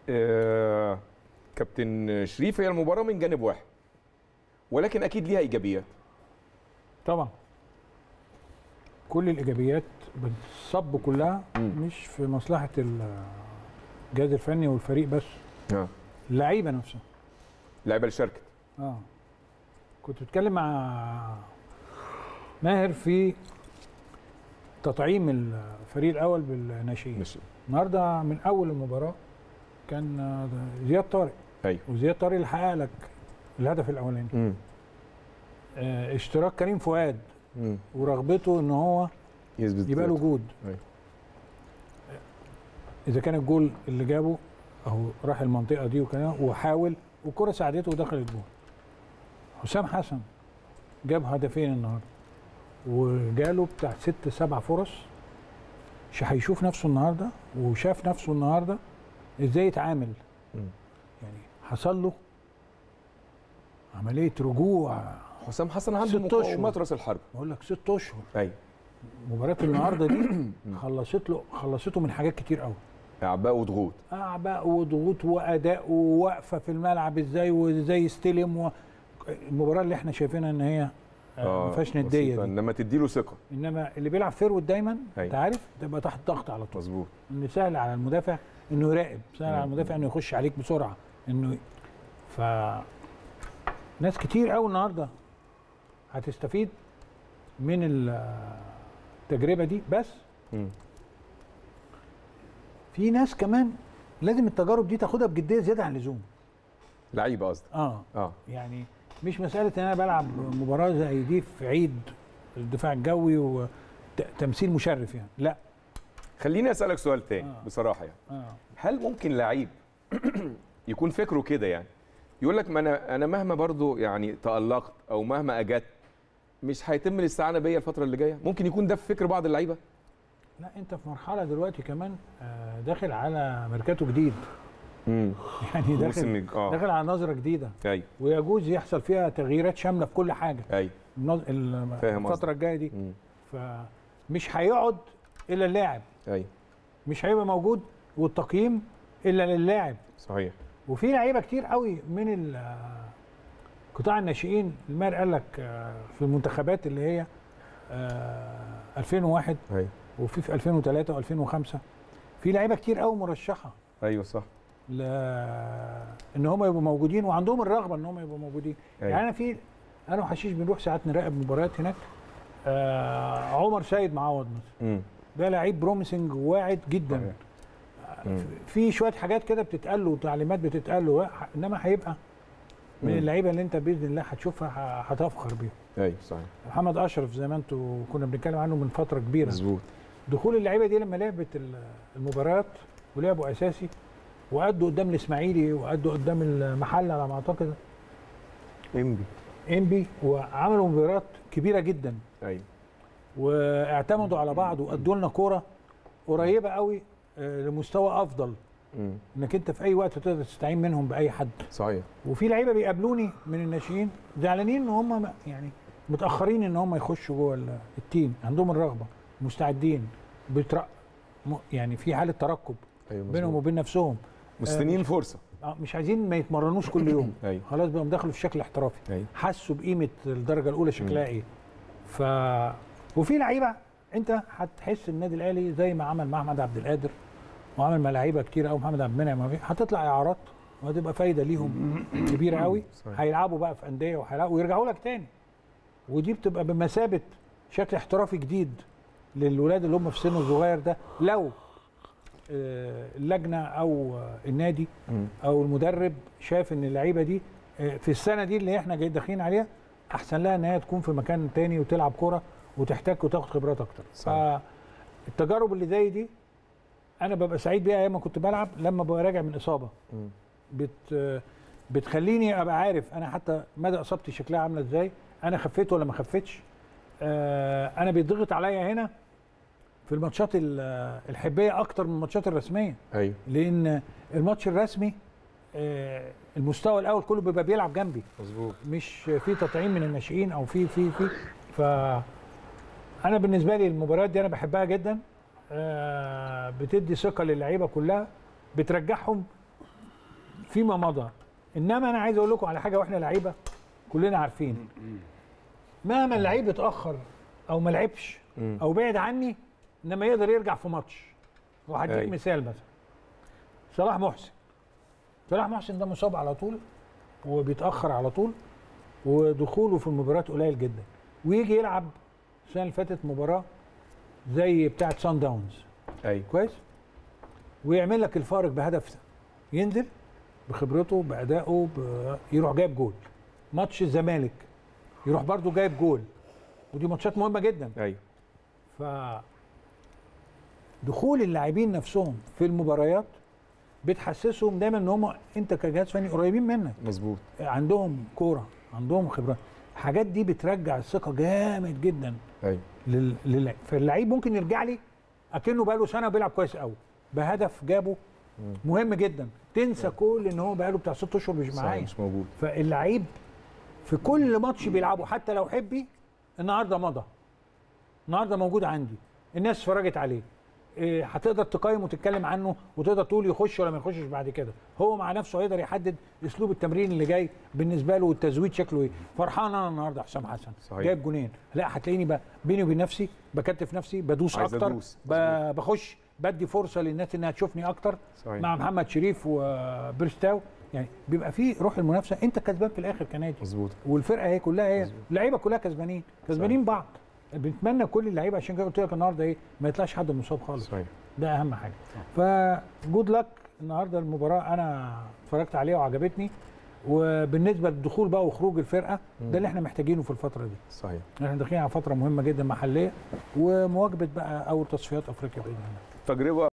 آه كابتن شريف هي المباراه من جانب واحد ولكن اكيد ليها ايجابيات طبعا كل الايجابيات بتصب كلها مم. مش في مصلحه الجهاز الفني والفريق بس اه اللعيبه نفسها اللعيبه اللي شاركت اه كنت بتكلم مع ماهر في تطعيم الفريق الاول بالناشئين مش النهارده من اول المباراه كان آه، زياد طارق ايوه وزياد طارق اللي حقق لك الهدف الاولاني مم. آه، اشتراك كريم فؤاد مم. ورغبته ان هو يثبت يبقى له ذاته. وجود أيوة. اذا كان الجول اللي جابه اهو راح المنطقه دي وكان وحاول والكره ساعدته ودخلت جول حسام حسن جاب هدفين النهارده وجاله بتاع ست سبع فرص مش هيشوف نفسه النهارده وشاف نفسه النهارده ازاي يتعامل مم. يعني حصل له عمليه رجوع حسام حسن عنده ست أشهر. مقومات راس الحرب بقول لك ست اشهر ايوه مباراه النهارده دي خلصت له خلصته من حاجات كتير قوي اعباء وضغوط اعباء وضغوط واداء ووقفه في الملعب ازاي وازاي يستلم و... المباراه اللي احنا شايفينها ان هي آه، ما فيهاش نديه بسيطة، دي انما تديله ثقه انما اللي بيلعب فيرود دايما أيوة. انت عارف تبقى تحت ضغط على طول مظبوط ان سهل على المدافع انه يراقب سهل على مم. المدافع انه يخش عليك بسرعه انه ي- ف ناس كتير قوي النهارده هتستفيد من التجربه دي بس مم. في ناس كمان لازم التجارب دي تاخدها بجديه زياده عن اللزوم لعيبه قصدك اه اه يعني مش مساله ان انا بلعب مباراه زي دي في عيد الدفاع الجوي وتمثيل مشرف يعني لا خليني اسالك سؤال تاني آه. بصراحه يعني اه هل ممكن لعيب يكون فكره كده يعني يقول لك ما انا انا مهما برضو يعني تالقت او مهما اجت مش هيتم الاستعانه بيا الفتره اللي جايه ممكن يكون ده في فكر بعض اللعيبه لا انت في مرحله دلوقتي كمان آه، داخل على ميركاتو جديد امم يعني داخل موسم اه داخل على نظره جديده ايوه ويجوز يحصل فيها تغييرات شامله في كل حاجه ايوه النظ- ال- فاهم قصدك. الفتره الجايه دي مم. فمش هيقعد الا اللاعب ايوه مش هيبقى موجود والتقييم الا للاعب صحيح وفي لعيبه كتير قوي من ال- قطاع الناشئين الماهر قال لك آه، في المنتخبات اللي هي آه، 2001 ايوه وفي في 2003 و2005 في لعيبه كتير قوي مرشحه ايوه صح ل ان هم يبقوا موجودين وعندهم الرغبه ان هم يبقوا موجودين أيوة. يعني انا في انا وحشيش بنروح ساعات نراقب مباريات هناك آه عمر سيد معوض مثلا امم ده لعيب بروميسنج واعد جدا صحيح. مم. في شويه حاجات كده بتتقال له وتعليمات بتتقال له ح- انما هيبقى من مم. اللعيبه اللي انت باذن الله هتشوفها ه- هتفخر بيهم ايوه صحيح محمد اشرف زي ما انتوا كنا بنتكلم عنه من فتره كبيره مظبوط دخول اللعيبه دي لما لعبت ال- المباريات ولعبوا اساسي وادوا قدام الاسماعيلي وادوا قدام المحله على ما اعتقد انبي انبي وعملوا مباريات كبيره جدا ايوه واعتمدوا على بعض وادوا لنا كوره قريبه قوي آه، لمستوى افضل امم انك انت في اي وقت تقدر تستعين منهم باي حد صحيح وفي لعيبه بيقابلوني من الناشئين زعلانين ان هم م- يعني متاخرين ان هم يخشوا جوه ال- التيم عندهم الرغبه مستعدين بيترق م- يعني في حاله ترقب ايوه بينهم مظبوط وبين نفسهم مستنيين فرصه آه، مش عايزين ما يتمرنوش كل يوم ايوه خلاص بقوا دخلوا في شكل احترافي ايوه حسوا بقيمه الدرجه الاولى شكلها ايه ف وفي لعيبه انت هتحس النادي الاهلي زي ما عمل مع احمد عبد القادر وعمل مع لعيبه كتير قوي محمد عبد المنعم وفي- هتطلع اعارات وهتبقى فايده ليهم كبيره قوي صحيح. هيلعبوا بقى في انديه وهيلعبوا ويرجعوا لك تاني ودي بتبقى بمثابه شكل احترافي جديد للولاد اللي هم في سن صغير ده لو آه، اللجنه او آه، النادي مم. او المدرب شاف ان اللعيبه دي آه، في السنه دي اللي احنا جاي داخلين عليها احسن لها ان هي تكون في مكان تاني وتلعب كوره وتحتك وتاخد خبرات اكتر صحيح. فالتجارب اللي زي دي انا ببقى سعيد بيها ايام ما كنت بلعب لما ببقى راجع من اصابه مم. بت آه، بتخليني ابقى عارف انا حتى مدى اصابتي شكلها عامله ازاي انا خفيت ولا ما خفيتش آه، انا بيتضغط عليا هنا في الماتشات ال- آه، الحبيه اكتر من الماتشات الرسميه ايوه لان الماتش الرسمي آه، المستوى الاول كله بيبقى بيلعب جنبي مظبوط مش في تطعيم من الناشئين او في في في ف انا بالنسبه لي المباريات دي انا بحبها جدا آه، بتدي ثقه للعيبه كلها بترجعهم فيما مضى انما انا عايز اقول لكم على حاجه واحنا لعيبه كلنا عارفين مهما اللعيب اتاخر او ما لعبش مم. او بعد عني انما يقدر يرجع في ماتش وهديك أيوة. مثال مثلا صلاح محسن صلاح محسن ده مصاب على طول وبيتاخر على طول ودخوله في المباريات قليل جدا ويجي يلعب السنه اللي فاتت مباراه زي بتاعه سان داونز ايوه كويس ويعمل لك الفارق بهدف ينزل بخبرته بادائه ب... يروح جايب جول ماتش الزمالك يروح برضو جايب جول ودي ماتشات مهمه جدا ايوه ف دخول اللاعبين نفسهم في المباريات بتحسسهم دايما ان هم انت كجهاز فني قريبين منك مظبوط عندهم كوره عندهم خبرات الحاجات دي بترجع الثقه جامد جدا ايوه لل... لل... فاللعيب ممكن يرجع لي اكنه بقاله سنه بيلعب كويس قوي بهدف جابه مهم جدا تنسى كل ان هو بقاله بتاع ست اشهر مش صحيح، معايا مش موجود فاللعيب في كل ماتش بيلعبه حتى لو حبي النهارده مضى النهارده موجود عندي الناس اتفرجت عليه إيه، هتقدر تقيم وتتكلم عنه وتقدر تقول يخش ولا ما يخشش بعد كده هو مع نفسه هيقدر يحدد اسلوب التمرين اللي جاي بالنسبه له والتزويد شكله ايه فرحان انا النهارده حسام حسن صحيح. جايب جونين لا هتلاقيني بقى بيني وبين نفسي بكتف نفسي بدوس عايز اكتر أدوس. ب- بخش بدي فرصه للناس انها تشوفني اكتر صحيح. مع محمد شريف وبرستاو يعني بيبقى في روح المنافسه انت كسبان في الاخر كنادي مظبوط والفرقه هي كلها هي مظبوط. اللعيبه كلها كسبانين كسبانين بعض بنتمنى كل اللعيبه عشان كده قلت لك النهارده ايه ما يطلعش حد مصاب خالص صحيح ده اهم حاجه فجود لك النهارده المباراه انا اتفرجت عليها وعجبتني وبالنسبه للدخول بقى وخروج الفرقه ده اللي احنا محتاجينه في الفتره دي صحيح احنا داخلين على فتره مهمه جدا محليه ومواجبه بقى اول تصفيات افريقيا باذن الله تجربه